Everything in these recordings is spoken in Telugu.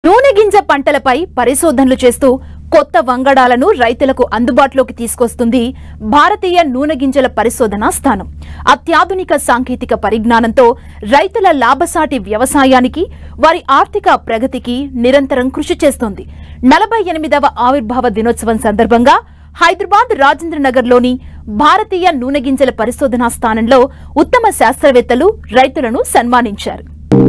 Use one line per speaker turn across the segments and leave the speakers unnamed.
నూనె గింజ పంటలపై పరిశోధనలు చేస్తూ కొత్త వంగడాలను రైతులకు అందుబాటులోకి తీసుకొస్తుంది భారతీయ నూనె గింజల పరిశోధనా స్థానం అత్యాధునిక సాంకేతిక పరిజ్ఞానంతో రైతుల లాభసాటి వ్యవసాయానికి వారి ఆర్థిక ప్రగతికి నిరంతరం కృషి చేస్తోంది నలభై ఎనిమిదవ ఆవిర్భావ దినోత్సవం సందర్భంగా హైదరాబాద్ రాజేంద్రనగర్లోని భారతీయ నూనె గింజల పరిశోధనా స్థానంలో ఉత్తమ శాస్త్రవేత్తలు రైతులను సన్మానించారు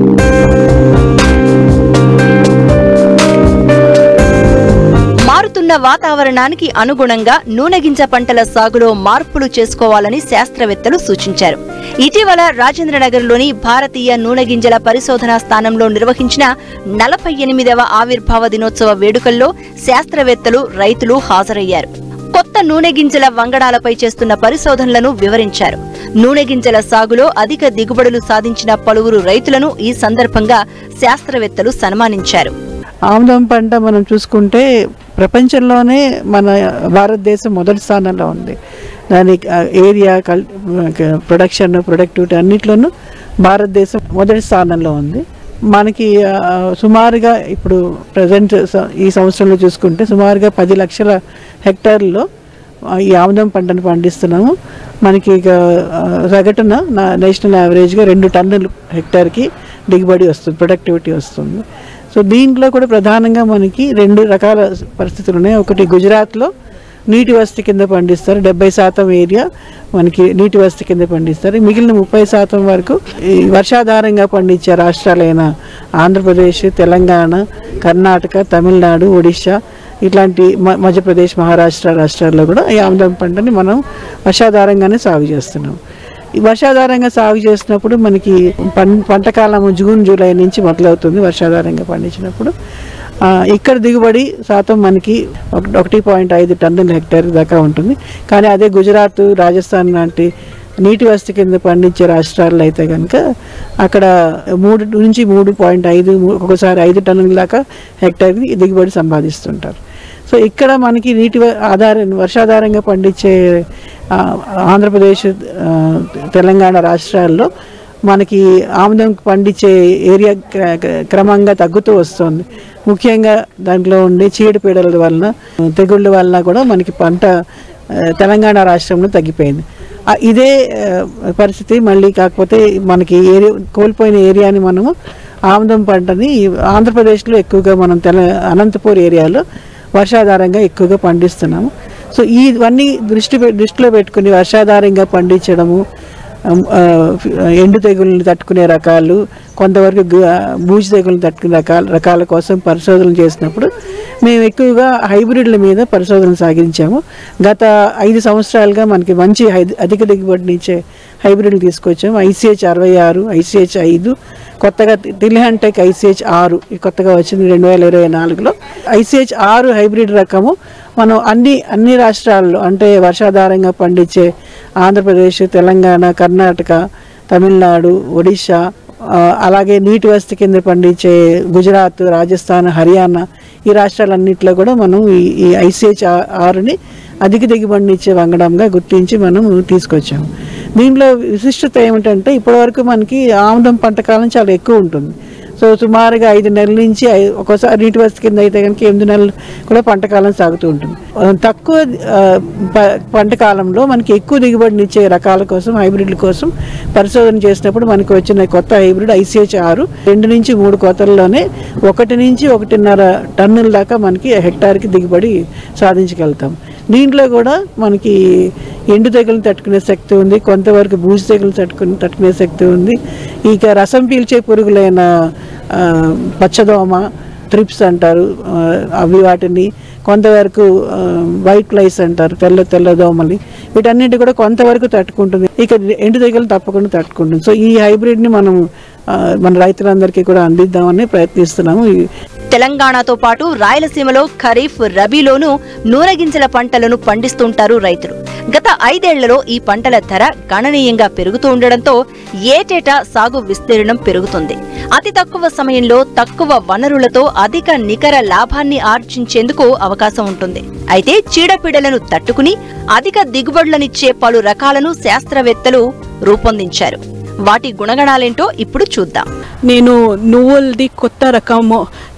మారుతున్న వాతావరణానికి అనుగుణంగా నూనె గింజ పంటల సాగులో మార్పులు చేసుకోవాలని శాస్త్రవేత్తలు సూచించారు ఇటీవల రాజేంద్రనగర్లోని భారతీయ నూనె గింజల పరిశోధనా స్థానంలో నిర్వహించిన నలభై ఎనిమిదవ ఆవిర్భావ దినోత్సవ వేడుకల్లో శాస్త్రవేత్తలు రైతులు హాజరయ్యారు కొత్త నూనె గింజల వంగడాలపై చేస్తున్న పరిశోధనలను వివరించారు నూనె గింజల సాగులో అధిక దిగుబడులు సాధించిన పలువురు రైతులను ఈ సందర్భంగా శాస్త్రవేత్తలు సన్మానించారు
ఆముదం పంట మనం చూసుకుంటే ప్రపంచంలోనే మన భారతదేశం మొదటి స్థానంలో ఉంది దాని ఆ, ఏరియా కల్ ప్రొడక్షన్ ప్రొడక్టివిటీ అన్నిట్లోనూ భారతదేశం మొదటి స్థానంలో ఉంది మనకి ఆ, సుమారుగా ఇప్పుడు ప్రజెంట్ ఈ సంవత్సరంలో చూసుకుంటే సుమారుగా పది లక్షల హెక్టార్లలో ఆ, ఈ ఆముదం పంటను పండిస్తున్నాము మనకి ఇక ఆ, సగటున నా నేషనల్ యావరేజ్గా రెండు టన్నులు హెక్టార్కి దిగుబడి వస్తుంది ప్రొడక్టివిటీ వస్తుంది సో దీంట్లో కూడా ప్రధానంగా మనకి రెండు రకాల పరిస్థితులు ఉన్నాయి ఒకటి గుజరాత్లో నీటి వసతి కింద పండిస్తారు డెబ్బై శాతం ఏరియా మనకి నీటి వసతి కింద పండిస్తారు మిగిలిన ముప్పై శాతం వరకు ఈ వర్షాధారంగా పండించే రాష్ట్రాలైన ఆంధ్రప్రదేశ్ తెలంగాణ కర్ణాటక తమిళనాడు ఒడిశా ఇట్లాంటి మ- మధ్యప్రదేశ్ మహారాష్ట్ర రాష్ట్రాల్లో కూడా ఈ ఆముదం పంటని మనం వర్షాధారంగానే సాగు చేస్తున్నాం ఈ వర్షాధారంగా సాగు చేసినప్పుడు మనకి పం పంట కాలం జూన్ జూలై నుంచి మొదలవుతుంది వర్షాధారంగా పండించినప్పుడు ఆ, ఇక్కడ దిగుబడి శాతం మనకి ఒక- ఒకటి పాయింట్ ఐదు టన్నుల హెక్టార్ దాకా ఉంటుంది కానీ అదే గుజరాత్ రాజస్థాన్ లాంటి నీటి వసతి కింద పండించే రాష్ట్రాల్లో అయితే కనుక అక్కడ మూడు నుంచి మూడు పాయింట్ ఐదు మూ- ఒక్కొక్కసారి ఐదు టన్నుల దాకా హెక్టార్కి దిగుబడి సంపాదిస్తుంటారు సో ఇక్కడ మనకి నీటి వ- ఆధార వర్షాధారంగా పండించే ఆ, ఆంధ్రప్రదేశ్ ఆ, తెలంగాణ రాష్ట్రాల్లో మనకి ఆముదం పండించే ఏరియా క్ర- క్ర- క్రమంగా తగ్గుతూ వస్తుంది ముఖ్యంగా దాంట్లో ఉండే చీడపీడల వలన తెగుళ్ళ వలన కూడా మనకి పంట ఆ, తెలంగాణ రాష్ట్రంలో తగ్గిపోయింది ఆ, ఇదే ఆ, పరిస్థితి మళ్ళీ కాకపోతే మనకి ఏరియా కోల్పోయిన ఏరియాని మనము ఆముదం పంటని ఆంధ్రప్రదేశ్లో ఎక్కువగా మనం తెల అనంతపూర్ ఏరియాలో వర్షాధారంగా ఎక్కువగా పండిస్తున్నాము సో ఈ ఇవన్నీ దృష్టి పె- దృష్టిలో పెట్టుకుని వర్షాధారంగా పండించడము అమ్, ఆ, ఎండు తెగుల్ని తట్టుకునే రకాలు కొంతవరకు గు- ఆ, బూజు తెగుల్ని తట్టుకునే రకాల రకాల కోసం పరిశోధనలు చేసినప్పుడు మేము ఎక్కువగా హైబ్రిడ్ల మీద పరిశోధనలు సాగించాము గత ఐదు సంవత్సరాలుగా మనకి మంచి హై- అధిక దిగుబడినిచ్చే హైబ్రిడ్లు తీసుకొచ్చాము ఐసిహెచ్ అరవై ఆరు ఐసిహెచ్ ఐదు కొత్తగా టిల్హాంటెక్ ఐసిహెచ్ ఆరు ఈ కొత్తగా వచ్చింది రెండు వేల ఇరవై నాలుగులో ఐసిహెచ్ ఆరు హైబ్రిడ్ రకము మనం అన్ని అన్ని రాష్ట్రాల్లో అంటే వర్షాధారంగా పండించే ఆంధ్రప్రదేశ్ తెలంగాణ కర్ణాటక తమిళనాడు ఒడిశా ఆ, అలాగే నీటి వసతి కింద పండించే గుజరాత్ రాజస్థాన్ హర్యానా ఈ రాష్ట్రాలన్నింటిలో కూడా మనం ఈ ఈ ఐసిహెచ్ ఆరుని అధిక దిగుబడినిచ్చే వంగడంగా గుర్తించి మనం తీసుకొచ్చాము దీంట్లో విశిష్టత ఏమిటంటే ఇప్పటివరకు మనకి ఆముదం పంట కాలం చాలా ఎక్కువ ఉంటుంది సో సుమారుగా ఐదు నెలల నుంచి ఐ- ఒక్కోసారి నీటి వసతి కింద అయితే కనుక ఎనిమిది నెలలు కూడా పంట కాలం సాగుతూ ఉంటుంది ఆ, తక్కువ ఆ, ప- పంట కాలంలో మనకి ఎక్కువ దిగుబడినిచ్చే రకాల కోసం హైబ్రిడ్ల కోసం పరిశోధన చేసినప్పుడు మనకి వచ్చిన కొత్త హైబ్రిడ్ ఐసిహెచ్ ఆరు రెండు నుంచి మూడు కోతల్లోనే ఒకటి నుంచి ఒకటిన్నర టన్నుల దాకా మనకి హెక్టార్కి దిగుబడి సాధించగలుగుతాం దీంట్లో కూడా మనకి ఎండు తెగులు తట్టుకునే శక్తి ఉంది కొంతవరకు బూజు తెగులు తట్టుకుని తట్టుకునే శక్తి ఉంది ఇక రసం పీల్చే పురుగులైన ఆ, పచ్చదోమ త్రిప్స్ అంటారు ఆ, అవి వాటిని కొంతవరకు ఆ, వైట్ ఫ్లైస్ అంటారు తెల్ల తెల్ల దోమలు వీటన్నిటి కూడా కొంతవరకు తట్టుకుంటుంది ఇక ఎండు తెగులు తప్పకుండా తట్టుకుంటుంది సో ఈ హైబ్రిడ్ని మనం ఆ, మన రైతులందరికీ కూడా అందిద్దామని ప్రయత్నిస్తున్నాము ఈ-
తెలంగాణతో పాటు రాయలసీమలో ఖరీఫ్ రబీలోనూ నూనె గింజల పంటలను పండిస్తుంటారు రైతులు గత ఐదేళ్లలో ఈ పంటల ధర గణనీయంగా పెరుగుతూ ఉండడంతో ఏటేటా సాగు విస్తీర్ణం పెరుగుతుంది అతి తక్కువ సమయంలో తక్కువ వనరులతో అధిక నికర లాభాన్ని ఆర్జించేందుకు అవకాశం ఉంటుంది అయితే చీడపీడలను తట్టుకుని అధిక దిగుబడులనిచ్చే పలు రకాలను శాస్త్రవేత్తలు రూపొందించారు వాటి గుణగణాలేంటో ఇప్పుడు చూద్దాం
నేను నువ్వులది కొత్త రకము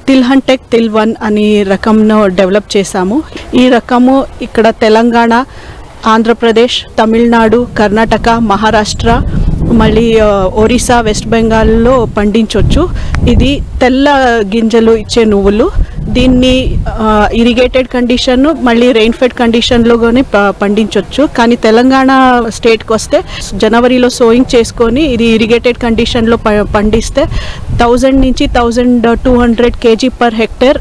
తిల్హంటెక్ తిల్ వన్ అని రకంను డెవలప్ చేశాము ఈ రకము ఇక్కడ తెలంగాణ ఆంధ్రప్రదేశ్ తమిళనాడు కర్ణాటక మహారాష్ట్ర మళ్ళీ ఆ, ఒరిస్సా వెస్ట్ బెంగాల్లో పండించవచ్చు ఇది తెల్ల గింజలు ఇచ్చే నువ్వులు దీన్ని ఇరిగేటెడ్ కండిషన్ మళ్ళీ రెయిన్ ఫెడ్ కండిషన్లో కానీ పండించవచ్చు కానీ తెలంగాణ స్టేట్కి వస్తే జనవరిలో సోయింగ్ చేసుకొని ఇది ఇరిగేటెడ్ కండిషన్లో ప- పండిస్తే థౌజండ్ నుంచి thousand two hundred kg per hectare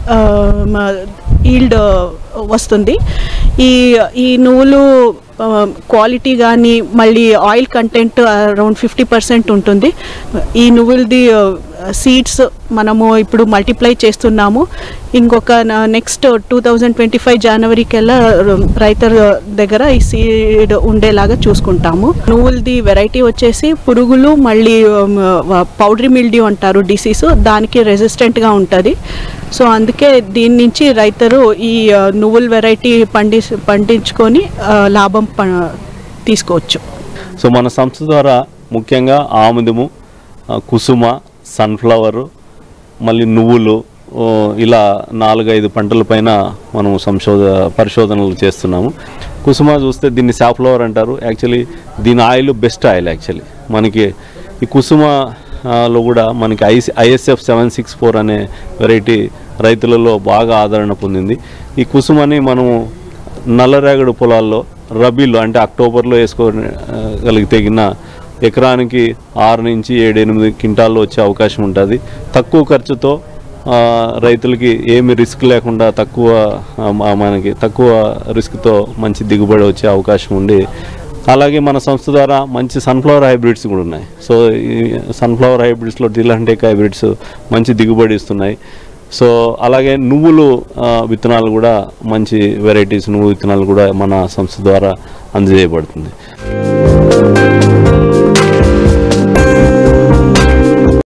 yield వస్తుంది ఈ ఈ నువ్వులు క్వాలిటీ కానీ మళ్ళీ oil content around fifty percent ఉంటుంది ఈ నువ్వులది సీడ్స్ మనము ఇప్పుడు మల్టిప్లై చేస్తున్నాము ఇంకొక next two thousand twenty five జనవరికెల్లా రైతుల దగ్గర ఈ సీడ్ ఉండేలాగా చూసుకుంటాము నువ్వులది వెరైటీ వచ్చేసి పురుగులు మళ్ళీ పౌడరీ మిల్డ్యూ అంటారు డిసీజ్ దానికి రెసిస్టెంట్గా ఉంటుంది సో అందుకే దీని నుంచి రైతులు ఈ ఆ, నువ్వుల వెరైటీ పండి పండించుకొని ఆ, లాభం ప- తీసుకోవచ్చు
సో మన సంస్థ ద్వారా ముఖ్యంగా ఆముదము ఆ, కుసుమ సన్ఫ్లవర్ మళ్ళీ నువ్వులు ఓ, ఇలా నాలుగైదు పంటల పైన మనం సంశోధ పరిశోధనలు చేస్తున్నాము కుసుమ చూస్తే దీన్ని సాఫ్లవర్ అంటారు యాక్చువల్లీ దీని ఆయిల్ బెస్ట్ ఆయిల్ యాక్చువల్లీ మనకి ఈ కుసుమ ఆ, లో కూడా మనకి IC ISF seven six four అనే వెరైటీ రైతులలో బాగా ఆదరణ పొందింది ఈ కుసుమని మనము నల్లరేగడి పొలాల్లో రబీలో అంటే అక్టోబర్లో వేసుకోగలిగితే గిన్న ఎకరానికి ఆరు నుంచి ఏడు ఎనిమిది క్వింటాల్లో వచ్చే అవకాశం ఉంటుంది తక్కువ ఖర్చుతో ఆ, రైతులకి ఏమి రిస్క్ లేకుండా తక్కువ ఆ, మ- మనకి తక్కువ రిస్క్తో మంచి దిగుబడి వచ్చే అవకాశం ఉంది అలాగే మన సంస్థ ద్వారా మంచి సన్ఫ్లవర్ హైబ్రిడ్స్ కూడా ఉన్నాయి సో ఈ సన్ఫ్లవర్ హైబ్రిడ్స్లో డిలంటేక్ హైబ్రిడ్స్ మంచి దిగుబడి ఇస్తున్నాయి సో అలాగే నువ్వులు ఆ, విత్తనాలు కూడా మంచి వెరైటీస్ నువ్వు విత్తనాలు కూడా మన సంస్థ ద్వారా అందజేయబడుతుంది